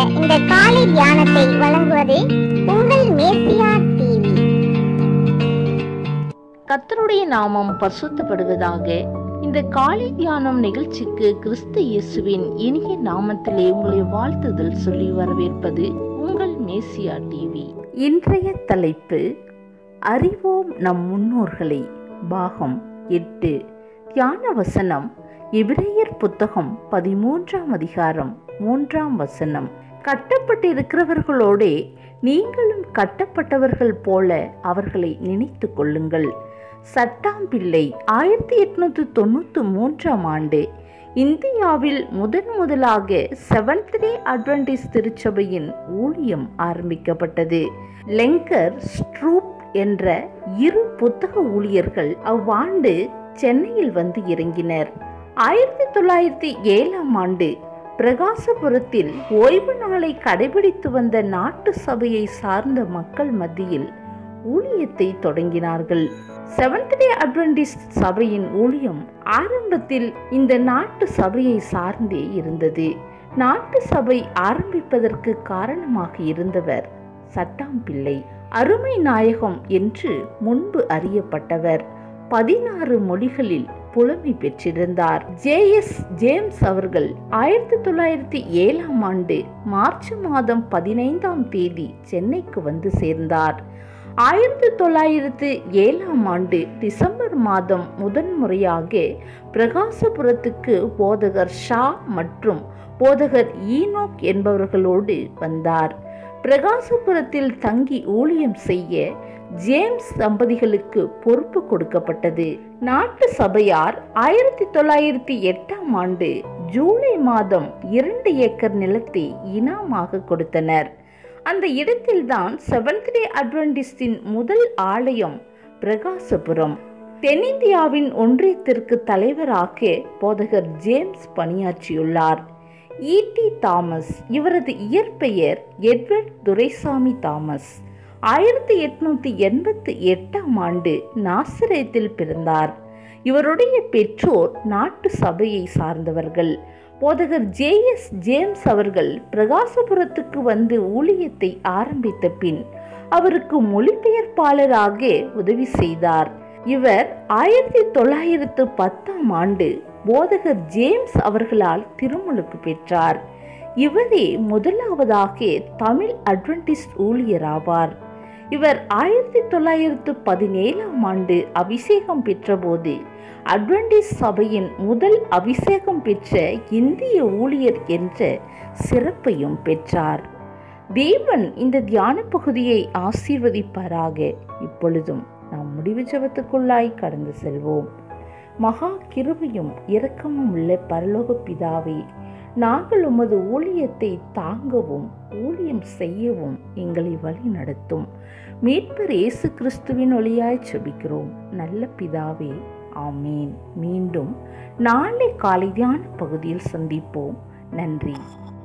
இந்த காலை தியானத்தை வழங்குவது உங்கள் மேசியா டிவி கர்த்தருடைய நாமம் பரிசுத்தப்படுவதாக இந்த காலை தியானம் நிகழ்ச்சிக்கு கிறிஸ்து இயேசுவின் இனிய நாமத்திலே உங்களை வாழ்த்துதல் சொல்லி வரவேற்பது உங்கள் மேசியா டிவி இன்றைய தலைப்பு அறிவோம் நம் முன்னோர்களை பாகம் எட்டு தியான வசனம் எபிரேயர் புத்தகம் பதிமூன்றாம் அதிகாரம் மூன்றாம் வசனம் கட்டப்பட்டிருக்கிறவர்களோடே நீங்களும் கட்டப்பட்டவர்கள் போல அவர்களை நினைத்து கொள்ளுங்கள் சட்டாம்பிள்ளை ஆயிரத்தி எட்நூத்தி தொண்ணூத்தி மூன்றாம் ஆண்டு இந்தியாவில் முதன் முதலாக செவன்த் டே அட்வென்டிஸ் திருச்சபையின் ஊழியம் ஆரம்பிக்கப்பட்டது லெங்கர் ஸ்ட்ரூப் என்ற இரு புத்தக ஊழியர்கள் அவ்வாண்டு சென்னையில் வந்து இறங்கினர் ஆயிரத்தி தொள்ளாயிரத்தி ஏழாம் ஆண்டு பிரகாசபுரத்தில் ஓய்வு நாளை கடைபிடித்து வந்த நாட்டு சபையை சார்ந்த மக்கள் மத்தியில் ஊழியத்தை தொடங்கினார்கள் செவன்த் டே அட்வென்டிஸ்ட் சபையின் ஊழியம் ஆரம்பத்தில் இந்த நாட்டு சபையை சார்ந்தே இருந்தது நாட்டு சபை ஆரம்பிப்பதற்கு காரணமாக இருந்தவர் சட்டாம்பிள்ளை அருமை நாயகம் என்று முன்பு அறியப்பட்டவர் பதினாறு மொழிகளில் புலமை பெற்றிருந்தார் ஜே எஸ் ஜேம்ஸ் அவர்கள் ஆயிரத்தி தொள்ளாயிரத்தி ஏழாம் ஆண்டு மார்ச் மாதம் பதினைந்தாம் தேதி சென்னைக்கு வந்து சேர்ந்தார் ஆயிரத்தி தொள்ளாயிரத்து ஏழாம் ஆண்டு டிசம்பர் மாதம் முதன்முறையாக பிரகாசபுரத்துக்கு போதகர் ஷா மற்றும் போதகர் ஈனோக் என்பவர்களோடு வந்தார் பிரகாசபுரத்தில் தங்கி ஊழியம் செய்ய ஜேம்ஸ் தம்பதிகளுக்கு பொறுப்பு கொடுக்கப்பட்டது நாட்டு சபையார் ஆயிரத்தி தொள்ளாயிரத்தி எட்டாம் ஆண்டு ஜூலை மாதம் இரண்டு ஏக்கர் நிலத்தை இனாமாக கொடுத்தனர் அந்த இடத்தில்தான் செவன்த் டே அட்வென்டிஸ்டின் முதல் ஆலயம் பிரகாசபுரம் தென்னிந்தியாவின் ஒன்றியத்திற்கு தலைவராக போதகர் ஜேம்ஸ் பணியாற்றியுள்ளார் ஈடி தாமஸ் இவரது இயற்பெயர் எட்வர்ட் துரைசாமி தாமஸ் ஆயிரத்தி எட்நூத்தி எண்பத்தி எட்டாம் ஆண்டு நாசிரேத்தில் பிறந்தார் இவருடைய பெற்றோர் நாட்டு சபையை சார்ந்தவர்கள் போதகர் ஜே எஸ் ஜேம்ஸ் அவர்கள் பிரகாசபுரத்துக்கு வந்து ஊழியத்தை ஆரம்பித்த பின் அவருக்கு மொழிபெயர்ப்பாளராக உதவி செய்தார் இவர் ஆயிரத்தி தொள்ளாயிரத்து பத்தாம் ஆண்டு போதகர் ஜேம்ஸ் அவர்களால் திருமுழுக்கு பெற்றார் இவரே முதலாவதாக தமிழ் அட்வென்டிஸ்ட் ஊழியராவார் இவர் ஆயிரத்தி தொள்ளாயிரத்து பதினேழாம் ஆண்டு அபிஷேகம் பெற்றபோது அட்வென்டிஸ் சபையின் முதல் அபிஷேகம் பெற்ற இந்திய ஊழியர் என்ற சிறப்பையும் பெற்றார் தேவன் இந்த தியான பகுதியை ஆசீர்வதிப்பாராக இப்பொழுதும் நாம் முடிவு ஜபத்துக்குள்ளாய் கடந்து செல்வோம் மகா கிருபையும் இரக்கமும் உள்ள பரலோக பிதாவே நாங்கள் உமது ஊழியத்தை தாங்கவும் ஊழியம் செய்யவும் எங்களை வழி நடத்தும் மீட்பர் இயேசு கிறிஸ்துவின் ஒளியாய் செபிக்கிறோம் நல்ல பிதாவே ஆமேன் மீண்டும் நாளை காலை தியான பகுதியில் சந்திப்போம் நன்றி